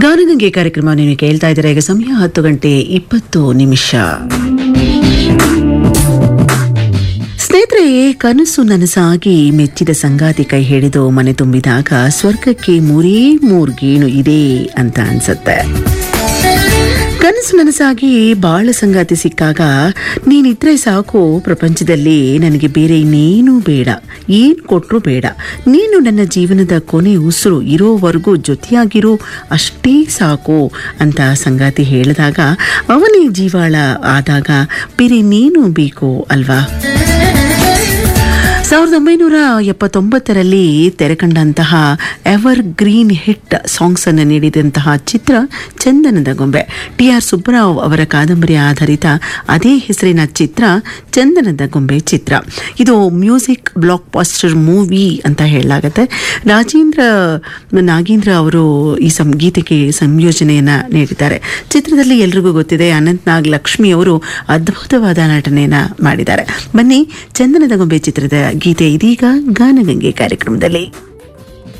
ಗಾನಗಂಗೆ ಕಾರ್ಯಕ್ರಮ ನೀವು ಕೇಳ್ತಾ ಇದ್ದೀರಾ ಈಗ ಸಮಯ ಹತ್ತು ಗಂಟೆ ಇಪ್ಪತ್ತು ನಿಮಿಷ ಸ್ನೇಹಿತರೆ ಕನಸು ನನಸಾಗಿ ಮೆಚ್ಚಿದ ಸಂಗಾತಿ ಕೈ ಹಿಡಿದು ಮನೆ ತುಂಬಿದಾಗ ಸ್ವರ್ಗಕ್ಕೆ ಮೂರೇ ಮೂರು ಗೇಣು ಇದೆ ಅಂತ ಅನ್ಸುತ್ತೆ ಕನಸು ನನಸಾಗಿ ಬಾಳ ಸಂಗಾತಿ ಸಿಕ್ಕಾಗ ನೀನಿದ್ರೆ ಸಾಕು ಪ್ರಪಂಚದಲ್ಲಿ ನನಗೆ ಬೇರೆ ಇನ್ನೇನೂ ಬೇಡ ಏನು ಕೊಟ್ಟರು ಬೇಡ ನೀನು ನನ್ನ ಜೀವನದ ಕೊನೆ ಉಸಿರು ಇರೋವರೆಗೂ ಜೊತೆಯಾಗಿರೋ ಅಷ್ಟೇ ಸಾಕು ಅಂತ ಸಂಗಾತಿ ಹೇಳಿದಾಗ ಅವನೇ ಜೀವಾಳ ಆದಾಗ ಬೇರೆ ನೀನು ಬೇಕು ಅಲ್ವಾ ಸಾವಿರದ ಒಂಬೈನೂರ ಎಪ್ಪತ್ತೊಂಬತ್ತರಲ್ಲಿ ತೆರೆಕಂಡಂತಹ ಎವರ್ ಗ್ರೀನ್ ಹಿಟ್ ಸಾಂಗ್ಸ್ ಅನ್ನು ನೀಡಿದಂತಹ ಚಿತ್ರ ಚಂದನದ ಗೊಂಬೆ ಟಿ ಆರ್ ಸುಬ್ಬರಾವ್ ಅವರ ಕಾದಂಬರಿ ಆಧಾರಿತ ಅದೇ ಹೆಸರಿನ ಚಿತ್ರ ಚಂದನದ ಗೊಂಬೆ ಚಿತ್ರ ಇದು ಮ್ಯೂಸಿಕ್ ಬ್ಲಾಕ್ ಬಾಸ್ಟರ್ ಮೂವಿ ಅಂತ ಹೇಳಲಾಗತ್ತೆ ರಾಜೇಂದ್ರ ನಾಗೇಂದ್ರ ಅವರು ಈ ಸಂಗೀತಕ್ಕೆ ಸಂಯೋಜನೆಯನ್ನ ನೀಡಿದ್ದಾರೆ ಚಿತ್ರದಲ್ಲಿ ಎಲ್ರಿಗೂ ಗೊತ್ತಿದೆ ಅನಂತ್ ನಾಗ್ ಲಕ್ಷ್ಮಿ ಅವರು ಅದ್ಭುತವಾದ ನಟನೆಯನ್ನ ಮಾಡಿದ್ದಾರೆ ಬನ್ನಿ ಚಂದನದ ಗೊಂಬೆ ಚಿತ್ರದ ಗೀತೆ ಇದೀಗ ಗಾನಗಂಗೆ ಕಾರ್ಯಕ್ರಮದಲ್ಲಿ